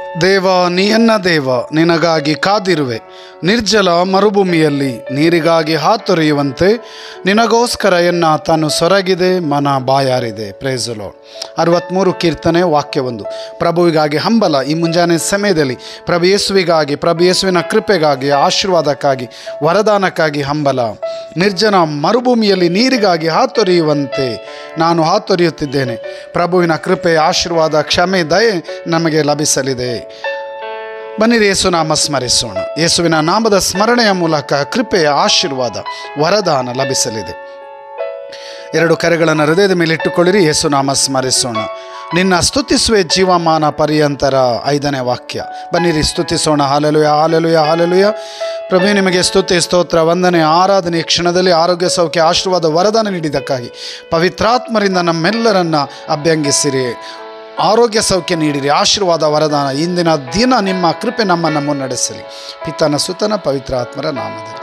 ದೇವ ನೀಯನ್ನ ದೇವ ನಿನಗಾಗಿ ಕಾದಿರುವೆ ನಿರ್ಜಲ ಮರುಭೂಮಿಯಲ್ಲಿ ನೀರಿಗಾಗಿ ಹಾತೊರೆಯುವಂತೆ ನಿನಗೋಸ್ಕರ ಎನ್ನ ತಾನು ಸೊರಗಿದೆ ಮನ ಬಾಯಾರಿದೆ ಪ್ರೇಜಲೋ ಅರವತ್ತ್ಮೂರು ಕೀರ್ತನೆ ವಾಕ್ಯವೊಂದು ಪ್ರಭುವಿಗಾಗಿ ಹಂಬಲ ಈ ಮುಂಜಾನೆ ಸಮಯದಲ್ಲಿ ಪ್ರಭು ಯೇಸುವಿಗಾಗಿ ಪ್ರಭು ಯೇಸುವಿನ ಕೃಪೆಗಾಗಿ ಆಶೀರ್ವಾದಕ್ಕಾಗಿ ವರದಾನಕ್ಕಾಗಿ ಹಂಬಲ ನಿರ್ಜನ ಮರುಭೂಮಿಯಲ್ಲಿ ನೀರಿಗಾಗಿ ಹಾತೊರೆಯುವಂತೆ ನಾನು ಹಾತೊರೆಯುತ್ತಿದ್ದೇನೆ ಪ್ರಭುವಿನ ಕೃಪೆ ಆಶೀರ್ವಾದ ಕ್ಷಮೆ ದಯೆ ನಮಗೆ ಲಭಿಸಲಿದೆ ಬನ್ನಿರಿ ಯೇಸುನಾಮ ಸ್ಮರಿಸೋಣ ಯೇಸುವಿನ ನಾಮದ ಸ್ಮರಣೆಯ ಮೂಲಕ ಕೃಪೆಯ ಆಶೀರ್ವಾದ ವರದಾನ ಲಭಿಸಲಿದೆ ಎರಡು ಕರೆಗಳನ್ನು ಹೃದಯದ ಮೇಲೆ ಇಟ್ಟುಕೊಳ್ಳಿರಿ ಯೇಸುನಾಮ ಸ್ಮರಿಸೋಣ ನಿನ್ನ ಸ್ತುತಿಸುವೆ ಜೀವಮಾನ ಪರ್ಯಂತರ ಐದನೇ ವಾಕ್ಯ ಬನ್ನಿರಿ ಸ್ತುತಿಸೋಣ ಹಾಲೆಲುಯ ಹಾಲೆಲುಯ ಹಾಲೆಲುಯ ಪ್ರಭು ನಿಮಗೆ ಸ್ತುತಿ ಸ್ತೋತ್ರ ವಂದನೆ ಆರಾಧನೆ ಈ ಕ್ಷಣದಲ್ಲಿ ಆರೋಗ್ಯ ಸೌಖ್ಯ ಆಶೀರ್ವಾದ ವರದಾನ ನೀಡಿದ್ದಕ್ಕಾಗಿ ಪವಿತ್ರಾತ್ಮರಿಂದ ನಮ್ಮೆಲ್ಲರನ್ನ ಅಭ್ಯಂಗಿಸಿರಿ ಆರೋಗ್ಯ ಸೌಖ್ಯ ನೀಡಿರಿ ಆಶೀರ್ವಾದ ವರದಾನ ಇಂದಿನ ದಿನ ನಿಮ್ಮ ಕೃಪೆ ನಮ್ಮನ್ನು ಮುನ್ನಡೆಸಲಿ ಪಿತನ ಸುತನ ಪವಿತ್ರ ಆತ್ಮರ ನಾಮದಲ್ಲಿ